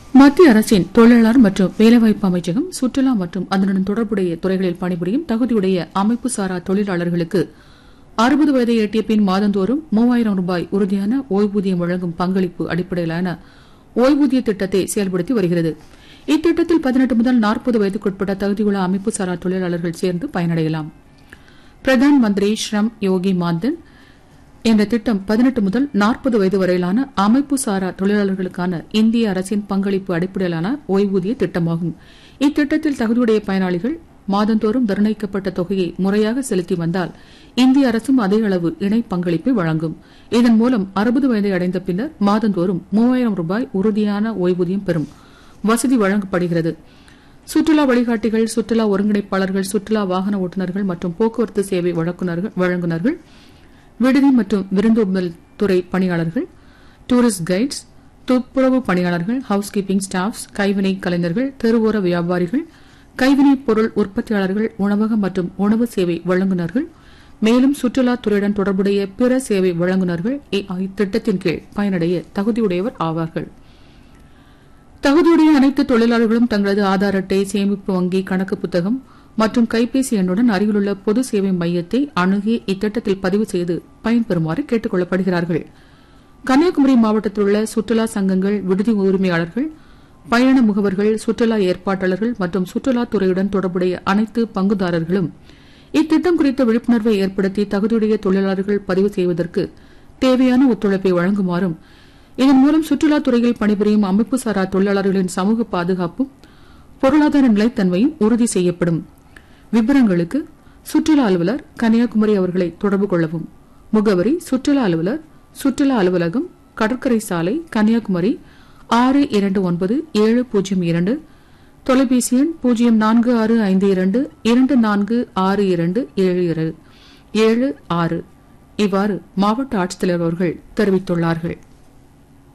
மத்திய அரசின் தொழிலாளர் மற்றும் வேலைவாய்ப்பு அமைச்சகம் சுற்றுலா மற்றும் அதனுடன் தொடர்புடைய துறைகளில் பணிபுரியும் தகுதியுடைய அமைப்பு சாரா தொழிலாளர்களுக்கு அறுபது வயதை எட்டிய பின் மாதந்தோறும் மூவாயிரம் ரூபாய் உறுதியான ஓய்வூதியம் வழங்கும் பங்களிப்பு அடிப்படையிலான ஓய்வூதிய திட்டத்தை செயல்படுத்தி வருகிறது இத்திட்டத்தில் பதினெட்டு முதல் நாற்பது வயதுக்குட்பட்ட தகுதியுள்ள அமைப்பு சாரா தொழிலாளர்கள் சேர்ந்து பயனடையலாம் பிரதான் மந்திரி ஸ்ரம் யோகி மான்தன் என்ற திட்டம் பதினெட்டு முதல் நாற்பது வயது வரையிலான அமைப்பு சாரா தொழிலாளர்களுக்கான இந்திய அரசின் பங்களிப்பு அடிப்படையிலான ஓய்வூதிய திட்டமாகும் இத்திட்டத்தில் தகுதியுடைய பயனாளிகள் மாதந்தோறும் நிர்ணயிக்கப்பட்ட தொகையை முறையாக செலுத்தி வந்தால் இந்திய அரசும் அதே அளவு இணை பங்களிப்பை வழங்கும் இதன் மூலம் அறுபது வயதை அடைந்த பின்னர் மாதந்தோறும் மூவாயிரம் ரூபாய் உறுதியான ஓய்வூதியம் பெறும் வசதி வழங்கப்படுகிறது சுற்றுலா வழிகாட்டிகள் சுற்றுலா ஒருங்கிணைப்பாளர்கள் சுற்றுலா வாகன ஓட்டுநர்கள் மற்றும் போக்குவரத்து சேவை வழங்குனர்கள் வழங்குனர்கள் விடுதி மற்றும் விருந்தோம்பல் துறை பணியாளர்கள் டூரிஸ்ட் கைட்ஸ் துப்புரவு பணியாளர்கள் ஹவுஸ் கீப்பிங் ஸ்டாஃப்ஸ் கைவினை கலைஞர்கள் தெருவோர வியாபாரிகள் கைவினைப் பொருள் உற்பத்தியாளர்கள் உணவக மற்றும் உணவு சேவை வழங்குநர்கள் மேலும் சுற்றுலாத் துறையுடன் தொடர்புடைய பிற சேவை வழங்குநர்கள் இத்திட்டத்தின் கீழ் பயனடைய தகுதியுடையவர் ஆவார்கள் தகுதியுடைய அனைத்து தொழிலாளர்களும் தங்களது ஆதார் அட்டை சேமிப்பு வங்கி கணக்கு புத்தகம் மற்றும் கைபேசி எண்ணுடன் அருகிலுள்ள பொது சேவை மையத்தை அணுகி இத்திட்டத்தில் பதிவு செய்து பயன்பெறுமாறு கேட்டுக் கொள்ளப்படுகிறார்கள் கன்னியாகுமரி மாவட்டத்தில் உள்ள சுற்றுலா சங்கங்கள் விடுதி உரிமையாளர்கள் பயண முகவர்கள் சுற்றுலா ஏற்பாட்டாளர்கள் மற்றும் சுற்றுலாத் துறையுடன் தொடர்புடைய அனைத்து பங்குதாரர்களும் இத்திட்டம் குறித்த விழிப்புணர்வை ஏற்படுத்தி தகுதியுடைய தொழிலாளர்கள் பதிவு செய்வதற்கு தேவையான ஒத்துழைப்பை வழங்குமாறும் இதன் மூலம் சுற்றுலாத் துறையில் பணிபுரியும் அமைப்பு சாரா தொழிலாளர்களின் சமூக பாதுகாப்பும் பொருளாதார நிலைத்தன்மையும் உறுதி செய்யப்படும் விவரங்களுக்கு சுற்றுலா அலுவலர் கன்னியாகுமரி அவர்களை தொடர்பு கொள்ளவும் முகவரி சுற்றுலா அலுவலர் சுற்றுலா அலுவலகம் கடற்கரை சாலை கன்னியாகுமரி ஆறு இரண்டு ஒன்பது ஏழு பூஜ்ஜியம் இரண்டு தொலைபேசி எண் பூஜ்ஜியம் நான்கு ஆறு ஐந்து இரண்டு இரண்டு நான்கு ஆறு இரண்டு ஏழு ஏழு ஆறு இவ்வாறு மாவட்ட ஆட்சித்தலைவர் அவர்கள் தெரிவித்துள்ளார்கள்